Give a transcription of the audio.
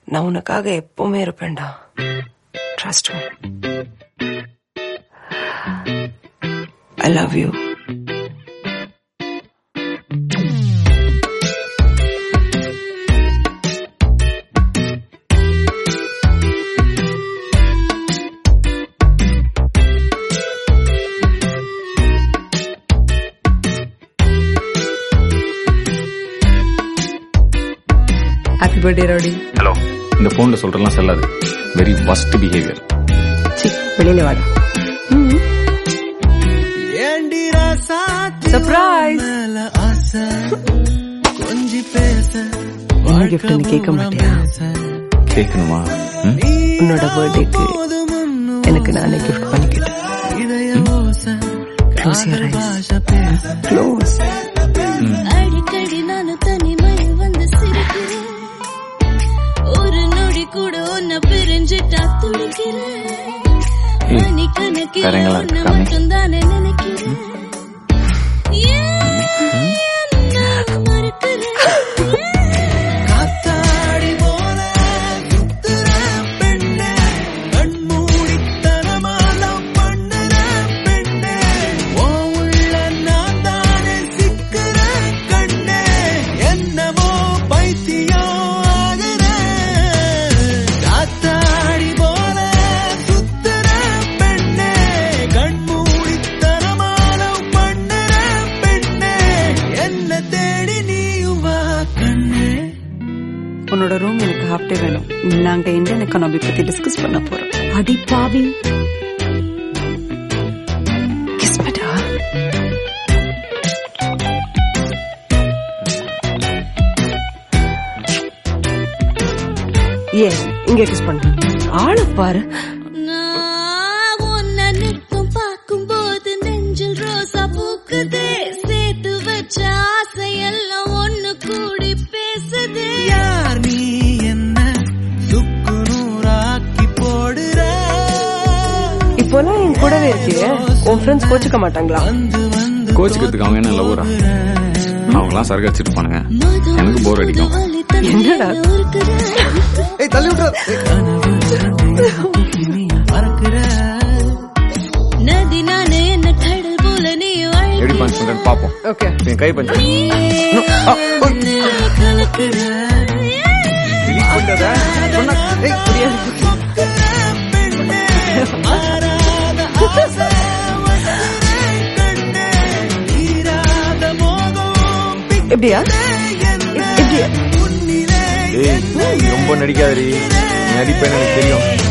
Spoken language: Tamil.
நான் உனக்காக எப்பவுமே இருப்பேன்டா trust me I love you happy birthday rowdy hello இந்த போன்ல சொல்றதெல்லாம் செல்லாது வெரி worst பிஹேவியர் சி வெளியில வாடா சர்ப்ரைஸ் என்ன கிஃப்ட்னு கேட்க மாட்டியா கேட்கணுமா ம்? உன்னோட பர்த்டேக்கு எனக்கு நானே கிஃப்ட் பண்ணிக்கிட்டேன் க்ளோஸ் யுவர் ஐஸ் க்ளோஸ் அடிக்கடி நானும் தனிமையில் வந்து சிரிக்கிறேன் ஒரு நொடி கூட உன்னை பிரிஞ்சிட்டா துடிக்கிறேன் ஏய், மணிக்கணக்கில் வேற எங்கெல்லாம் உன்னை இருக்கு? காமி. மட்டும்தானே நினைக்கிறேன் ஏன் என்னை மறக்கிறேன்? உன்னோட ரூம் எனக்கு ஹாஃப் டே வேணும் நாங்க இந்தியன் எக்கானமி பத்தி டிஸ்கஸ் பண்ண போறோம் அடி பாவி கிஸ் பண்ணா ஏ இங்க கிஸ் பண்ண ஆளு பாரு நான் உன்னை நித்தம் பார்க்கும்போது நெஞ்சில் ரோசா பூக்குதே சேர்த்து வச்ச ஆசையெல்லாம் ஒண்ணு கூடி பேசுதே இப்போலாம் என் கூடவே இருக்கியே உன் ஃப்ரெண்ட்ஸ் கோச்சுக்க மாட்டாங்களா கோச்சுக்கிறதுக்கு அவங்க என்ன லவ்வரா அவங்களாம் சரக்கு அடிச்சிருப்பானுங்க எனக்கு போர் அடிக்கும் என்னடா? ஏய் தள்ளி விட்டுற நதி நானே என்ன கடல் போல நீ எப்படி பஞ்ச் பண்றேன்னு பாப்போம் ஓகே என் கை பஞ்ச் கலக்குற எப்படியா எப்படியா ஏய் நீ ரொம்ப நடிக்காதடி நீ நடிப்பேன்னு எனக்கு தெரியும்